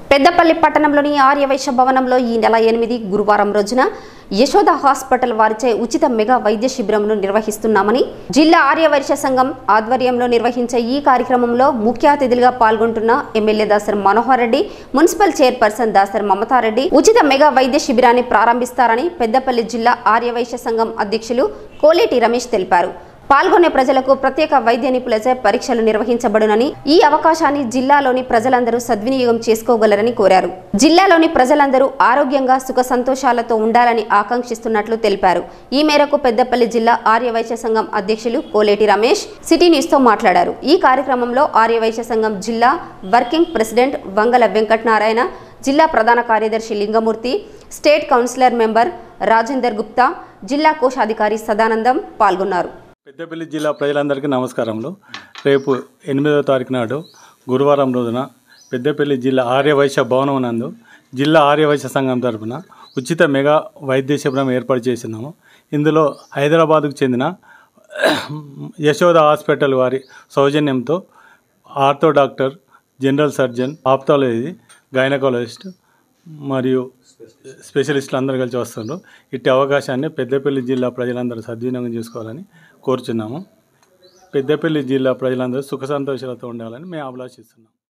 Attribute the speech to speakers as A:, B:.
A: పెద్దపల్లి పట్టణంలోని ఆర్యవైశ్య భవనంలో ఈ నెల ఎనిమిది గురువారం రోజున యశోద హాస్పిటల్ వారిచే ఉచిత మెగా వైద్య శిబిరంను నిర్వహిస్తున్నామని జిల్లా ఆర్యవైశ్య సంఘం ఆధ్వర్యంలో నిర్వహించే ఈ కార్యక్రమంలో ముఖ్య అతిథులుగా పాల్గొంటున్న MLA Dasari Manohar Reddy municipal chairperson Dasari Mamata Reddy ఉచిత మెగా వైద్య శిబిరాన్ని ప్రారంభిస్తారని పెద్దపల్లి జిల్లా ఆర్యవైశ్య సంఘం అధ్యక్షులు కోలేటి రమేష్ తెలిపారు పాల్గొనే ప్రజలకు ప్రత్యేక వైద్య నిపుణులచే పరీక్షలు నిర్వహించబడునని ఈ అవకాశాన్ని జిల్లాలోని ప్రజలందరూ సద్వినియోగం చేసుకోగలరని కోరారు జిల్లాలోని ప్రజలందరూ ఆరోగ్యంగా సుఖ సంతోషాలతో ఉండాలని ఆకాంక్షిస్తున్నట్లు తెలిపారు ఈ మేరకు పెద్దపల్లి జిల్లా ఆర్యవైశ్య సంఘం అధ్యక్షులు కోలేటి రమేష్ సిటీ న్యూస్ తో మాట్లాడారు ఈ కార్యక్రమంలో ఆర్యవైశ్య సంఘం జిల్లా వర్కింగ్ ప్రెసిడెంట్ వంగల వెంకటనారాయణ జిల్లా ప్రధాన కార్యదర్శి Lingamurthy state councillor member Rajender Gupta జిల్లా కోశాధికారి సదానందం పాల్గొన్నారు
B: పెద్దపల్లి జిల్లా ప్రజలందరికీ నమస్కారములు రేపు ఎనిమిదవ తారీఖు నాడు గురువారం రోజున పెద్దపల్లి జిల్లా ఆర్యవైశ్య భవనం నందు జిల్లా ఆర్యవైశ్య సంఘం తరపున ఉచిత మెగా వైద్య శిబిరం ఏర్పాటు చేసినాము ఇందులో హైదరాబాద్కు చెందిన యశోద హాస్పిటల్ వారి సౌజన్యంతో ortho doctor general surgeon ophthalmology gynaecologist మరియు స్పెషలిస్టులు అందరూ కలిసి వస్తున్నారు ఇట్టి అవకాశాన్ని పెద్దపల్లి జిల్లా ప్రజలందరూ సద్వినియోగం చేసుకోవాలని కోరుచున్నాము పెద్దపల్లి జిల్లా ప్రజలందరూ సుఖ సంతోషాలతో ఉండాలని మేము అభిలాషిస్తున్నాం